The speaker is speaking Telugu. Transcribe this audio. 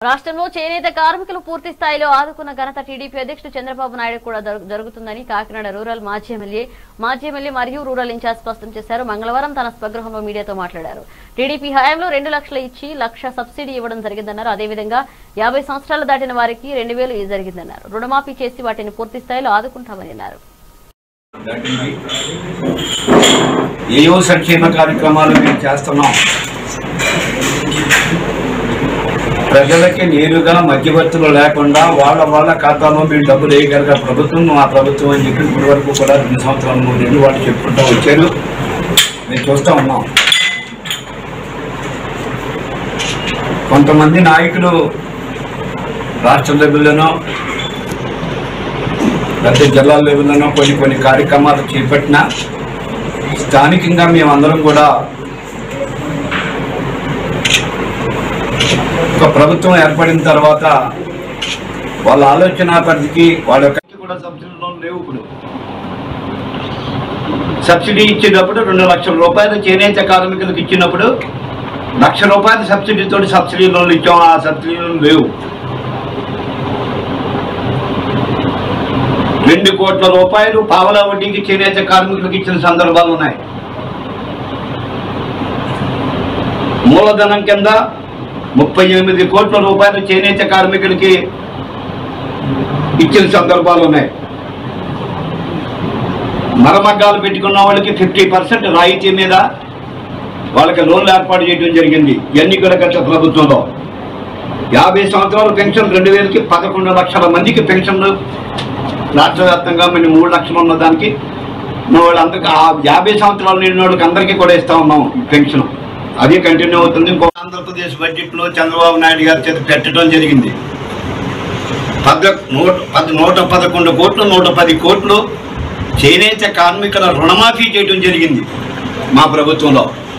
రాష్ట్రంలో చేనేత కార్మికులు పూర్తి స్థాయిలో ఆదుకున్న ఘనత టీడీపీ అధ్యక్షుడు చంద్రబాబు నాయుడు కూడా జరుగు- జరుగుతుందని కాకినాడ రూరల్ మాజీ ఎమ్మెల్యే మాజీ ఎమ్మెల్యే మరియు రూరల్ ఇన్ఛార్జ్ స్పష్టం చేశారు మంగళవారం తన స్వగృహంలో మీడియాతో మాట్లాడారు టీడీపీ హయాంలో రెండు లక్షలు ఇచ్చి లక్ష సబ్సిడీ ఇవ్వడం జరిగిందన్నారు అదేవిధంగా యాభై సంవత్సరాలు దాటిన వారికి రెండు వేలు జరిగిందన్నారు రుణమాఫీ చేసి వాటిని పూర్తి స్థాయిలో ఆదుకుంటామని అన్నారు దాటింది ఏయో సంక్షేమ కార్యక్రమాలు మేము చేస్తున్నాం ప్రజలకి నేరుగా మధ్యవర్తులు లేకుండా వాళ్ళ వాళ్ళ ఖాతాలో మేము డబ్బులు వేయగలిగే ప్రభుత్వం మా ప్రభుత్వం అని చెప్పి ఇప్పటి వరకు కూడా రెండు సంవత్సరాలు మూడు నెలలు వాళ్ళు చెప్పుకుంటూ వచ్చారు మేము చూస్తూ ఉన్నాం కొంతమంది నాయకులు రాష్ట్ర లెవెల్లోనో పెద్ద జిల్లా లెవెల్లోనో కొన్ని కొన్ని కార్యక్రమాలు చేపట్టిన స్థానికంగా మేమందరం కూడా ఒక ప్రభుత్వం ఏర్పడిన తర్వాత వాళ్ళ ఆలోచన పరిధికి వాళ్ళ యొక్క కూడా సబ్సిడీలో లేవు ఇప్పుడు సబ్సిడీ ఇచ్చేటప్పుడు రెండు లక్షల రూపాయలు చేనేత కార్మికులకు ఇచ్చినప్పుడు లక్ష రూపాయల సబ్సిడీతో సబ్సిడీ లోన్లు ఇచ్చాం ఆ సబ్సిడీ లోన్లు లేవు రెండు కోట్ల రూపాయలు పావలా వడ్డీకి చేనేత కార్మికులకు ఇచ్చిన సందర్భాలు ఉన్నాయి మూలధనం కింద ముప్పై ఎనిమిది కోట్ల రూపాయలు చేనేత కార్మికులకి ఇచ్చిన సందర్భాలు ఉన్నాయి మరమగ్గాలు పెట్టుకున్న వాళ్ళకి ఫిఫ్టీ పర్సెంట్ రాయితీ మీద వాళ్ళకి లోన్లు ఏర్పాటు చేయడం జరిగింది ఇవన్నీ కూడా గత ప్రభుత్వంలో యాభై సంవత్సరాల పెన్షన్ రెండు వేలకి పదకొండు లక్షల మందికి పెన్షన్లు రాష్ట్ర వ్యాప్తంగా మేము మూడు లక్షలు ఉన్న దానికి మన వాళ్ళందరికీ ఆ యాభై సంవత్సరాలు నిండిన వాళ్ళకి అందరికీ కూడా ఇస్తా ఉన్నాం ఈ పెన్షన్ అది కంటిన్యూ అవుతుంది ఇంకో ఆంధ్రప్రదేశ్ బడ్జెట్లో చంద్రబాబు నాయుడు గారి చేత పెట్టడం జరిగింది పద నూట పది నూట పదకొండు కోట్లు నూట పది కోట్లు చేనేత కార్మికుల రుణమాఫీ చేయడం జరిగింది మా ప్రభుత్వంలో